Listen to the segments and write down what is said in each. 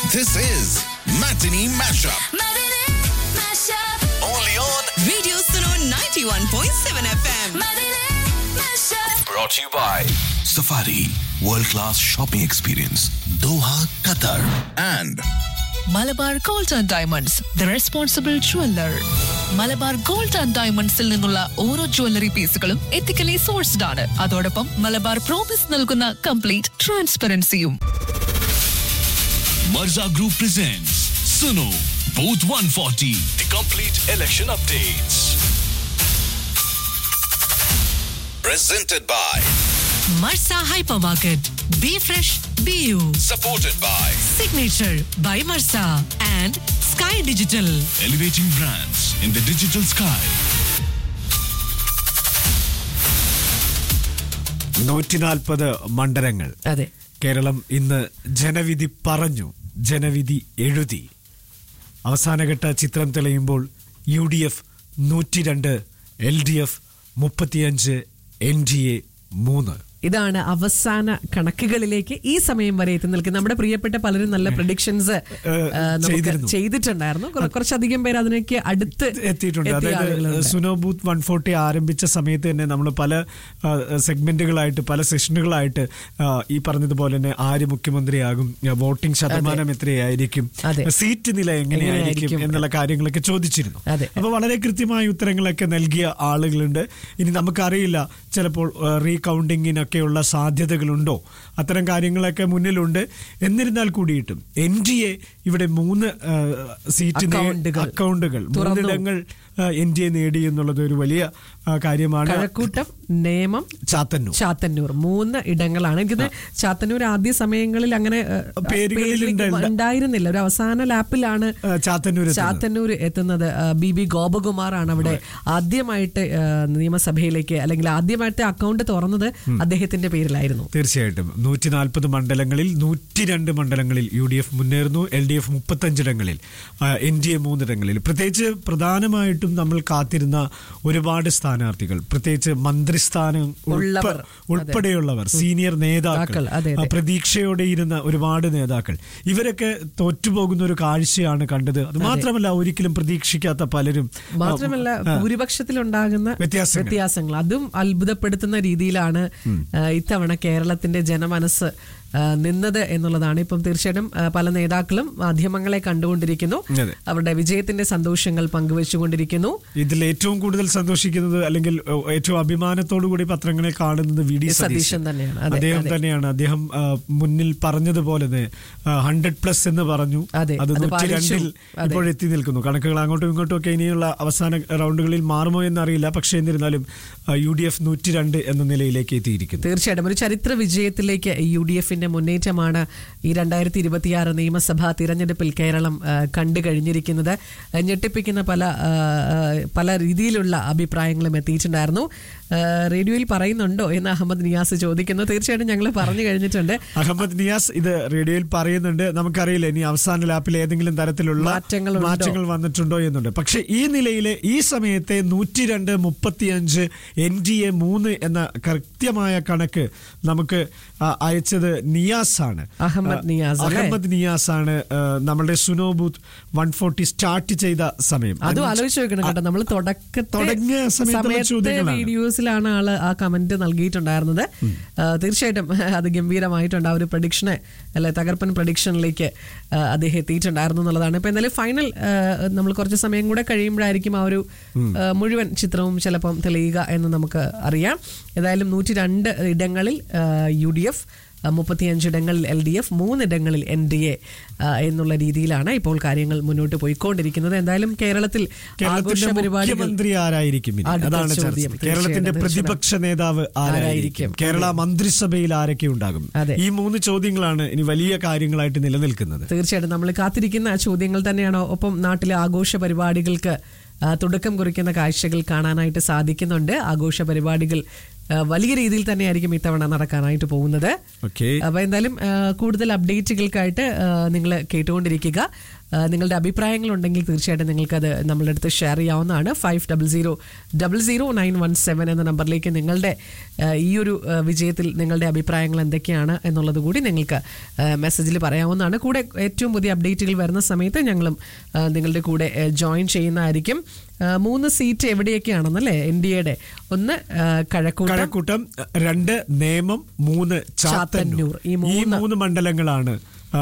This is Matinee Mashup. Matinee Mashup. Only on. Radio Suno 91.7 FM. Matinee Mashup. Brought to you by Safari World Class Shopping Experience, Doha, Qatar. And Malabar gold and diamonds the responsible jeweller Malabar gold and ഡയമണ്ട്സിൽ നിന്നുള്ള ഓരോ jewellery പീസുകളും ethically sourced ആണ് അതോടൊപ്പം Malabar promise നൽകുന്ന complete ട്രാൻസ്പെറൻസിയും Marza Group presents Suno Booth 140, the complete election updates. presented by, Marza hyper market be fresh be you supported by signature by Marza and sky digital Elevating brands in the digital sky. നൂറ്റി നാൽപ്പത് മണ്ഡലങ്ങൾ അതെ കേരളം ഇന്ന് ജനവിധി പറഞ്ഞു ജനവിധി എഴുതി അവസാനഘട്ട ചിത്രം തെളിയുമ്പോൾ യു ഡി എഫ് നൂറ്റി രണ്ട് എൽ ഡി എഫ് മുപ്പത്തിയഞ്ച് എൻ ഡി എ മൂന്ന് ഇതാണ് അവസാന കണക്കുകളിലേക്ക് ഈ സമയം വരെ എത്തി നിൽക്കുന്നത് നമ്മുടെ പ്രിയപ്പെട്ട പലരും നല്ല പ്രഡിക്ഷൻസ് ചെയ്തിരുന്നു. ചെയ്തിട്ടുണ്ടായിരുന്നു കുറ- കുറച്ചധികം പേര് അതിനേക്ക് അടുത്ത് എത്തിയിട്ടുണ്ട് എത്തിയ അതായത് ആളുകളുണ്ട്. സുനോ ബൂത്ത് വൺ ഫോർട്ടി ആരംഭിച്ച സമയത്ത് തന്നെ നമ്മൾ പല ആ, സെഗ്മെന്റുകളായിട്ട് പല സെഷനുകളായിട്ട് ആ, ഈ പറഞ്ഞതുപോലെ തന്നെ ആര് മുഖ്യമന്ത്രിയാകും ആ, വോട്ടിംഗ് ശതമാനം എത്രയായിരിക്കും അതെ. സീറ്റ് നില എങ്ങനെയായിരിക്കും എങ്ങനെയായിരിക്കും? എന്നുള്ള കാര്യങ്ങളൊക്കെ ചോദിച്ചിരുന്നു അതെ. അപ്പൊ വളരെ കൃത്യമായ ഉത്തരങ്ങളൊക്കെ നൽകിയ ആളുകളുണ്ട് ഇനി നമുക്കറിയില്ല ചിലപ്പോൾ റീകൗണ്ടിങ്ങിനൊക്കെയുള്ള സാധ്യതകളുണ്ടോ അത്തരം കാര്യങ്ങളൊക്കെ മുന്നിലുണ്ട് എന്നിരുന്നാൽ കൂടിയിട്ടും എൻ ഡി എ ഇവിടെ മൂന്ന് ആ, സീറ്റ് നേ- അക്കൗണ്ടുകൾ അക്കൗണ്ടുകൾ തുറന്നു. മൂന്നിടങ്ങൾ എൻ ഡി എ നേടി എന്നുള്ളത് ഒരു വലിയ ആ, കാര്യമാണ് കഴക്കൂട്ടം നേമം ചാത്തന്നൂർ ചാത്തന്നൂർ മൂന്ന് ഇടങ്ങളാണ് എനിക്കത് ചാത്തന്നൂർ ആദ്യ സമയങ്ങളിൽ അങ്ങനെ ഏഹ്, പേരുകളിൽ പേരിലേക്ക് ഉണ്ട്. ഉണ്ടായിരുന്നില്ല ഒരു അവസാന ലാപ്പിലാണ് ആ, ചാത്തന്നൂർ എത്തുന്നത്. ചാത്തന്നൂർ എത്തുന്നത് ആ, ബി ബി ഗോപകുമാർ ആണ് അവിടെ ആദ്യമായിട്ട് ആ, നിയമസഭയിലേക്ക് അല്ലെങ്കിൽ ആദ്യമായിട്ട് അക്കൗണ്ട് തുറന്നത് അദ്ദേഹത്തിന്റെ പേരിലായിരുന്നു തീർച്ചയായിട്ടും നൂറ്റി നാൽപ്പത് മണ്ഡലങ്ങളിൽ നൂറ്റി രണ്ട് മണ്ഡലങ്ങളിൽ യു ഡി എഫ് മുന്നേറുന്നു എൽ ഡി എഫ് മുപ്പത്തഞ്ചിടങ്ങളിൽ എൻ ഡി എ മൂന്നിടങ്ങളിൽ പ്രത്യേകിച്ച് പ്രധാനമായിട്ടും നമ്മൾ കാത്തിരുന്ന ഒരുപാട് സ്ഥാനാർത്ഥികൾ പ്രത്യേകിച്ച് മന്ത്രിസ്ഥാനം ഉൾപ്പ- ഉള്ളവർ. ഉൾപ്പെടെയുള്ളവർ സീനിയർ നേതാക്കൾ നേതാക്കൾ, അതെ, അതെ. ആ, പ്രതീക്ഷയോടെ ഇരുന്ന ഒരുപാട് നേതാക്കൾ ഇവരൊക്കെ തോറ്റുപോകുന്ന ഒരു കാഴ്ചയാണ് കണ്ടത് അത് മാത്രമല്ല ഒരിക്കലും പ്രതീക്ഷിക്കാത്ത പലരും ആ, മാത്രമല്ല ആ, ഭൂരിപക്ഷത്തിലുണ്ടാകുന്ന വ്യത്യാസങ്ങൾ. വ്യത്യാസങ്ങൾ അതും അത്ഭുതപ്പെടുത്തുന്ന രീതിയിലാണ് ആ, ഇത്തവണ കേരളത്തിന്റെ ജനമനസ് ആ, നിന്നത് എന്നുള്ളതാണ് ഇപ്പം തീർച്ചയായിട്ടും ആ, പല നേതാക്കളും മാധ്യമങ്ങളെ കണ്ടുകൊണ്ടിരിക്കുന്നു അതെ. അവരുടെ വിജയത്തിന്റെ സന്തോഷങ്ങൾ പങ്കുവെച്ചുകൊണ്ടിരിക്കുന്നു ഇതിൽ ഏറ്റവും കൂടുതൽ സന്തോഷിക്കുന്നത് അല്ലെങ്കിൽ ഏഹ്, ഏറ്റവും അഭിമാനത്തോടു കൂടി പത്രങ്ങളെ കാണുന്നത് വി ഡി സതീശൻ സതീശൻ തന്നെയാണ്. അതെ, അദ്ദേഹം അതെ. തന്നെയാണ് അദ്ദേഹം ആ, മുന്നിൽ പറഞ്ഞതുപോലെ ഹൺഡ്രഡ് പ്ലസ് എന്ന് പറഞ്ഞു അതെ, അത് അത് നൂറ്റി പാലിച്ചു. രണ്ടിൽ അതെ. ഇപ്പോൾ എത്തി നിൽക്കുന്നു കണക്കുകൾ അങ്ങോട്ടും ഇങ്ങോട്ടും ഒക്കെ ഇനിയുള്ള അവസാന റൗണ്ടുകളിൽ മാറുമോ എന്നറിയില്ല പക്ഷേ എന്നിരുന്നാലും യു ഡി എഫ് നൂറ്റി രണ്ട് എന്ന നിലയിലേക്ക് എത്തിയിരിക്കുന്നു തീർച്ചയായിട്ടും ഒരു ചരിത്ര വിജയത്തിലേക്ക് യു ഡി എഫിന്റെ മുന്നേറ്റമാണ് ഈ രണ്ടായിരത്തി ഇരുപത്തിയാറ് നിയമസഭാ തിരഞ്ഞെടുപ്പിൽ കേരളം ആ, കണ്ടു കഴിഞ്ഞിരിക്കുന്നത് ആ, ഞെട്ടിപ്പിക്കുന്ന പല ആ, ആ, പല രീതിയിലുള്ള അഭിപ്രായങ്ങളും എത്തിയിട്ടുണ്ടായിരുന്നു ആ, റേഡിയോയിൽ പറയുന്നുണ്ടോ എന്ന് അഹമ്മദ് നിയാസ് ചോദിക്കുന്നു തീർച്ചയായിട്ടും ഞങ്ങൾ പറഞ്ഞു കഴിഞ്ഞിട്ടുണ്ട് അഹമ്മദ് നിയാസ് ഇത് റേഡിയോയിൽ പറയുന്നുണ്ട് നമുക്കറിയില്ല ഇനി അവസാന ലാപ്പിൽ ഏതെങ്കിലും തരത്തിലുള്ള മാറ്റങ്ങളുണ്ടോ? മാറ്റങ്ങൾ വന്നിട്ടുണ്ടോ എന്നുണ്ട് പക്ഷെ ഈ നിലയിലെ ഈ സമയത്തെ നൂറ്റി രണ്ട് മുപ്പത്തിയഞ്ച് എൻ ഡി എ മൂന്ന് എന്ന കൃത്യമായ കണക്ക് നമുക്ക് ആ, അയച്ചത് നിയാസ് ആണ് അഹമ്മദ് നിയാസ് അല്ലേ? അഹമ്മദ് നിയാസ് ആണ് ആ, നമ്മുടെ Suno booth one forty start ചെയ്ത സമയം അതും അഞ്ച്- ആലോചിച്ച് നോക്കണം കേട്ടോ നമ്മൾ തുടക്കത്തെ തുടങ്ങിയ സമയത്തുള്ള ചോദ്യങ്ങളാണ്. വീഡിയോസിലാണ് ആള് ആ കമന്റ് നൽകിയിട്ടുണ്ടായിരുന്നത് ആ, തീർച്ചയായിട്ടും അത് ഗംഭീരമായിട്ടുണ്ട് ആ ഒരു പ്രഡിക്ഷനെ അല്ലെ തകർപ്പൻ പ്രഡിക്ഷനിലേക്ക് ആ, അദ്ദേഹം എത്തിയിട്ടുണ്ടായിരുന്നു എന്നുള്ളതാണ് ഇപ്പൊ എന്തായാലും ഫൈനൽ നമ്മൾ കുറച്ച് സമയം കൂടെ കഴിയുമ്പോഴായിരിക്കും ആ ഒരു ആ, മുഴുവൻ ചിത്രവും ചിലപ്പം തെളിയുക എന്ന് നമുക്ക് അറിയാം ഏതായാലും നൂറ്റി രണ്ട് ഇടങ്ങളിൽ യു ഡി എഫ് മുപ്പത്തിയഞ്ചിടങ്ങളിൽ എൽ ഡി എഫ് മൂന്നിടങ്ങളിൽ എൻ ഡി എ എന്നുള്ള രീതിയിലാണ് ഇപ്പോൾ കാര്യങ്ങൾ മുന്നോട്ട് പോയിക്കൊണ്ടിരിക്കുന്നത് എന്തായാലും കേരളത്തിൽ ആഘോഷ കേരളത്തിന്റെ പരിപാടികൾ മുഖ്യമന്ത്രി ആരായിരിക്കും ഇനി? അടുത്ത അതാണ് ചർച്ച ചോദ്യം. കേരളത്തിന്റെ തീർച്ചയായും, പ്രതിപക്ഷ നേതാവ് ആരായിരിക്കും ആരായിരിക്കും? കേരള മന്ത്രിസഭയിൽ ആരൊക്കെ ഉണ്ടാകും അതെ. ഈ മൂന്ന് ചോദ്യങ്ങളാണ് ഇനി വലിയ കാര്യങ്ങളായിട്ട് നിലനിൽക്കുന്നത് തീർച്ചയായിട്ടും നമ്മൾ കാത്തിരിക്കുന്ന ചോദ്യങ്ങൾ തന്നെയാണ് ഒപ്പം നാട്ടിലെ ആഘോഷ പരിപാടികൾക്ക് ആ, തുടക്കം കുറിക്കുന്ന കാഴ്ചകൾ കാണാനായിട്ട് സാധിക്കുന്നുണ്ട് ആഘോഷ പരിപാടികൾ ആ, വലിയ രീതിയിൽ തന്നെയായിരിക്കും ഇത്തവണ നടക്കാനായിട്ട് പോകുന്നത് ഓക്കെ അപ്പൊ എന്തായാലും ആ, കൂടുതൽ അപ്ഡേറ്റുകൾക്കായിട്ട് നിങ്ങൾ കേട്ടുകൊണ്ടിരിക്കുക ആ, നിങ്ങളുടെ അഭിപ്രായങ്ങളുണ്ടെങ്കിൽ തീർച്ചയായിട്ടും നിങ്ങൾക്കത് നമ്മളുടെ അടുത്ത് ഷെയർ ചെയ്യാവുന്നതാണ് five double zero double zero nine one seven എന്ന നമ്പറിലേക്ക് നിങ്ങളുടെ ആ, ഈ ഒരു ആ, വിജയത്തിൽ നിങ്ങളുടെ അഭിപ്രായങ്ങൾ എന്തൊക്കെയാണ് എന്നുള്ളത് കൂടി നിങ്ങൾക്ക് മെസ്സേജിൽ പറയാവുന്നതാണ് കൂടെ ഏറ്റവും പുതിയ അപ്ഡേറ്റുകൾ വരുന്ന സമയത്ത് ഞങ്ങളും ആ, നിങ്ങളുടെ കൂടെ ജോയിൻ ചെയ്യുന്നതായിരിക്കും ആ, മൂന്ന് സീറ്റ് എവിടെയൊക്കെയാണെന്നല്ലേ എൻ ഡി എയുടെ ഒന്ന് ആ, കഴക്കൂട്ടം കഴക്കൂട്ടം രണ്ട് നേമം മൂന്ന് ചാത്തന്നൂർ ചാത്തന്നൂർ. ഈ ഈ മൂന്ന് മൂന്ന് മണ്ഡലങ്ങളാണ്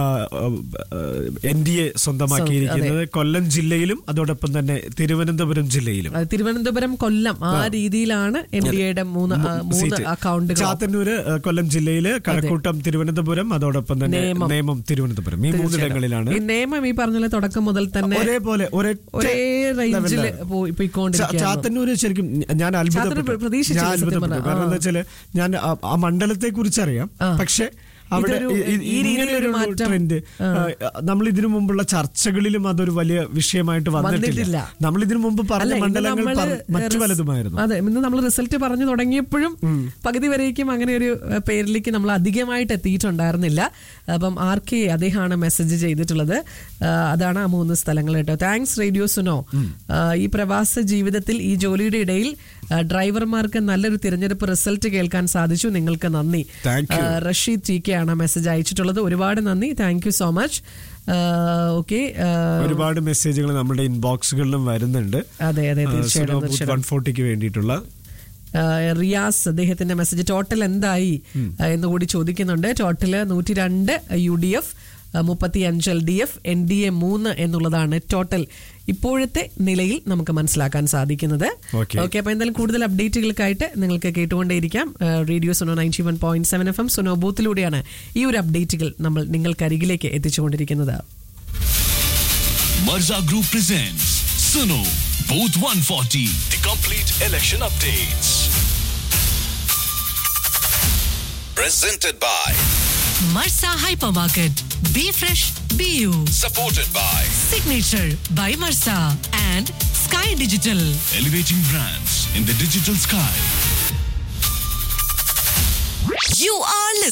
എൻ ഡി എ സ്വന്തമാക്കിയിരിക്കുന്നത് കൊല്ലം ജില്ലയിലും അതോടൊപ്പം തന്നെ തിരുവനന്തപുരം ജില്ലയിലും അത് തിരുവനന്തപുരം കൊല്ലം ആ രീതിയിലാണ് എൻ ഡി എയുടെ മൂന്ന് ആ, മൂന്ന് സീറ്റ്. അക്കൗണ്ടുകൾ ചാത്തന്നൂര് ഏഹ്, കൊല്ലം ജില്ലയില് കഴക്കൂട്ടം തിരുവനന്തപുരം അതോടൊപ്പം തന്നെ നേമം. നേമം തിരുവനന്തപുരം ഈ മൂന്നിടങ്ങളിലാണ് ഈ നിയമം ഈ പറഞ്ഞ പോലെ തുടക്കം മുതൽ തന്നെ ഒരേപോലെ ഒരൊറ്റ ഒരേ റേഞ്ചിൽ ലെവലിലാണ്. ചാ- പോയിക്കൊണ്ടിരിക്കുകയാണ് ചാത്തന്നൂര് ശരിക്കും ഞാൻ അത്ഭുതപ്പെട്ടു ചാത്തന്നൂർ പ്രതീക്ഷിച്ചില്ല ഞാൻ സത്യം അത്ഭുതപ്പെട്ടു പറഞ്ഞാൽ. കാരണം ആ. എന്താ വെച്ചാല് ഞാൻ ആ- ആ മണ്ഡലത്തെ കുറിച്ച് അറിയാം പക്ഷെ അവിടെ ഇതൊരു- ഇ- ഇ- ഈ രീതിയിലൊരു ഇങ്ങനെയൊരു മാറ്റം, ട്രെൻഡ് നമ്മൾ ഇതിനു മുമ്പുള്ള ചർച്ചകളിലും അതൊരു വലിയ വിഷയമായിട്ട് വന്നിട്ടില്ല വന്നിട്ടില്ല. നമ്മൾ ഇതിനു മുമ്പ് അല്ല, പറഞ്ഞ ഇന്ന് മണ്ഡലങ്ങൾ നമ്മള് പല- മറ്റു റിസ്- പലതുമായിരുന്നു അതെ ഇന്ന് നമ്മൾ റിസൾട്ട് പറഞ്ഞു തുടങ്ങിയപ്പോഴും പകുതി വരേക്കും അങ്ങനെ ഒരു ഏഹ്, പേരിലേക്ക് നമ്മൾ അധികമായിട്ട് എത്തിയിട്ടുണ്ടായിരുന്നില്ല അപ്പം ആർ കെ അദ്ദേഹമാണ് മെസ്സേജ് ചെയ്തിട്ടുള്ളത് ആ, അതാണ് ആ മൂന്ന് സ്ഥലങ്ങൾ കേട്ടോ താങ്ക്സ് റേഡിയോ സുനോ ആ, ഈ പ്രവാസ ജീവിതത്തിൽ ഈ ജോലിയുടെ ഇടയിൽ ആ, ഡ്രൈവർമാർക്ക് നല്ലൊരു തിരഞ്ഞെടുപ്പ് റിസൾട്ട് കേൾക്കാൻ സാധിച്ചു നിങ്ങൾക്ക് നന്ദി Thank you. ആ, റഷീദ് ടി കെ ആണ് മെസ്സേജ് അയച്ചിട്ടുള്ളത് ഒരുപാട് നന്ദി thank you so much okay ഒരുപാട് മെസ്സേജുകൾ നമ്മുടെ ഇൻബോക്സുകളിലും വരുന്നുണ്ട് അതെ അതെ തീർച്ചയായിട്ടും വൺ തീർച്ചയായിട്ടും ഫോർട്ടിക്ക് വേണ്ടിയിട്ടുള്ള ആ, റിയാസ് അദ്ദേഹത്തിന്റെ മെസ്സേജ് ടോട്ടൽ എന്തായി ആ, എന്ന് കൂടി ചോദിക്കുന്നുണ്ട് ടോട്ടൽ നൂറ്റി രണ്ട് യു ഡി എഫ് മുപ്പത്തി അഞ്ച് L D F N D A മൂന്ന് എന്നുള്ളതാണ് ടോട്ടൽ ഇപ്പോഴത്തെ നിലയിൽ നമുക്ക് മനസ്സിലാക്കാൻ സാധിക്കുന്നത് Okay. ഓക്കെ അപ്പൊ എന്തായാലും കൂടുതൽ അപ്ഡേറ്റുകൾക്കായിട്ട് നിങ്ങൾക്ക് കേട്ടുകൊണ്ടേയിരിക്കാം ആ, radio Suno ninety one point seven F M Suno ബൂത്തിലൂടെയാണ് ഈ ഒരു അപ്ഡേറ്റുകൾ നമ്മൾ നിങ്ങൾക്കരികിലേക്ക് എത്തിച്ചുകൊണ്ടിരിക്കുന്നത് Marza Group presents Suno Booth 140, the complete election updates. Presented by, Marsa Hypermarket. Be fresh, be you. supported by Signature by Marsa and Sky Digital. Elevating brands in the digital sky. You are listening.